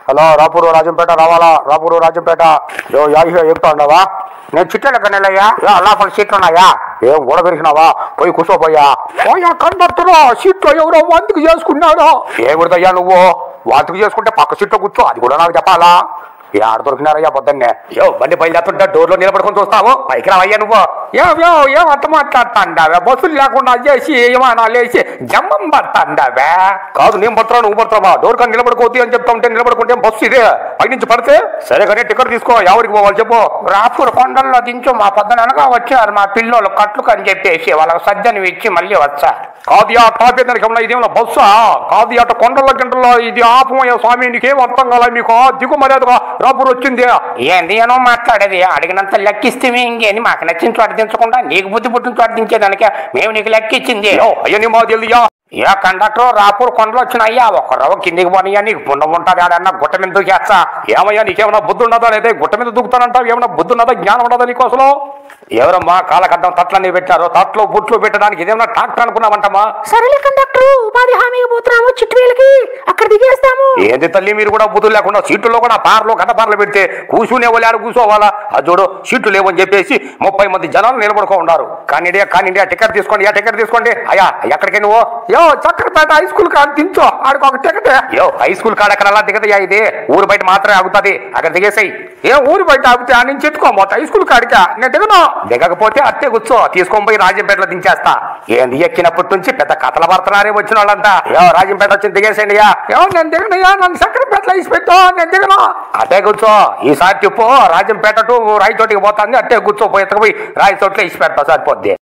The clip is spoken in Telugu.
హలో రాపూరు రాజంపేట రావాలా రాపూరు రాజంపేట యో యాహి ఎక్కుతా ఉండవా నేను చిట్టెల కన్నెలయ్యా యా లోపల సీట్లు ఉన్నాయా ఏం ఊడబెరిగినావా పోయి కూర్చోపోయా పోయా కండక్టరు సీట్లో ఎవరో వంతుకు చేసుకున్నాడు ఏమిడదయ్యా నువ్వు వంతుకు చేసుకుంటే పక్క సీట్లో కూర్చో అది కూడా నాకు చెప్పాలా ఆడ దొరికినారయ్యా పొద్దున్నే యో బండి బయలుదేరుతుంటే డోర్లో నిలబడుకొని చూస్తావు పైకి రావయ్యా నువ్వు ఏం ఏం ఏం అంత మాట్లాడుతాండావే బస్సులు లేకుండా చేసి విమానాలు వేసి జమ్మం పడతాండావే కాదు నేను పడతా నువ్వు పడతావా డోర్ కానీ నిలబడుకోవద్దు అని చెప్తా ఉంటే నిలబడుకుంటే బస్సు ఇదే పైనుంచి పడితే సరే కానీ టికెట్ తీసుకో ఎవరికి పోవాలి చెప్పు రాపూర్ కొండల్లో దించు మా పొద్దుననగా వచ్చారు మా పిల్లలు కట్లు అని చెప్పేసి వాళ్ళకి సజ్జని ఇచ్చి మళ్ళీ వచ్చారు కాదు ఆ టాప్ దానికి ఏమన్నా ఇదేమన్నా బస్సా కాదు అట కొండల గంటల్లో ఇది ఆపమయ్య స్వామి నీకేం అర్థం కాల మీకు దిగు మర్యాదగా రాపూర్ వచ్చింది ఏంది ఏనో మాట్లాడేది అడిగినంత లెక్కిస్తే ఇంకేంది మాకు నచ్చిన చోట దించకుండా నీకు బుద్ధి పుట్టిన చోట దించేదానికి మేము నీకు లెక్కిచ్చింది అయ్యని మా తెలియా ఏ కండక్టర్ రాపూర్ కొండలు వచ్చినాయ్యా ఒక రవ్వ కిందికి పోనయ్యా నీకు పుణ్యం ఉంటుంది ఆడన్నా గుట్ట మీద దూకేస్తా ఏమయ్యా నీకేమన్నా బుద్ధి ఉండదా లేదా గుట్ట మీద దూకుతానంటావు ఏమన్నా బుద్ధి ఉన్నదా జ్ఞానం ఉండదా నీకు అసలు ఎవరమ్మా కాలకడ్డం తట్లన్నీ పెట్టారు తట్లు బుట్లు పెట్టడానికి ఇదేమన్నా ట్రాక్టర్ అనుకున్నామంటమ్మా సరేలే కండక్టర్ ఉపాధి హామీకి పోతున్నాము చిట్టువేలకి అక్కడ దిగేస్తాము ఏంది తల్లి మీరు కూడా బుద్ధులు లేకుండా సీట్లలో కూడా పార్లు కథ పార్లు పెడితే కూర్చునే వాళ్ళు ఆడ కూర్చోవాలా అది చూడు సీట్లు లేవని చెప్పేసి ముప్పై మంది జనాలు నిలబడుకో ఉన్నారు కానీ ఇండియా కానీ ఇండియా టికెట్ తీసుకోండి ఆ టికెట్ తీసుకోండి అయ్యా ఎక్కడికి నువ్వు యో చక్కరపేట హై స్కూల్ కాడ దించో ఆడికి ఒక టికెట్ యో హై స్కూల్ కాడ ఎక్కడ అలా దిగదయ్యా ఇది ఊరు బయట మాత్రమే ఆగుతుంది అక్కడ దిగేసాయి ఏ ఊరు బయట ఆగితే ఆ నుంచి ఎత్తుకోమో హై స్కూల్ కాడికా నేను దిగను దిగకపోతే అట్టే కూర్చో తీసుకొని పోయి రాజంపేటలో దించేస్తా ఏంది ఎక్కినప్పటి నుంచి పెద్ద కథలు పడుతున్నారే వచ్చిన వాళ్ళంతా ఏ రాజంపేట వచ్చి దిగేసేయండి అయ్యా నేను దిగనయ్యా నన్ను చక్రపేటలో ఇసి పెట్టు నేను దిగను అట్టే కూర్చో ఈసారి చెప్పు రాజంపేట టు రాయచోటికి పోతాంది అట్టే కూర్చో పోయి ఎత్తకపోయి రాయచోట్లో ఇసి పెడతా సరిపోద్ది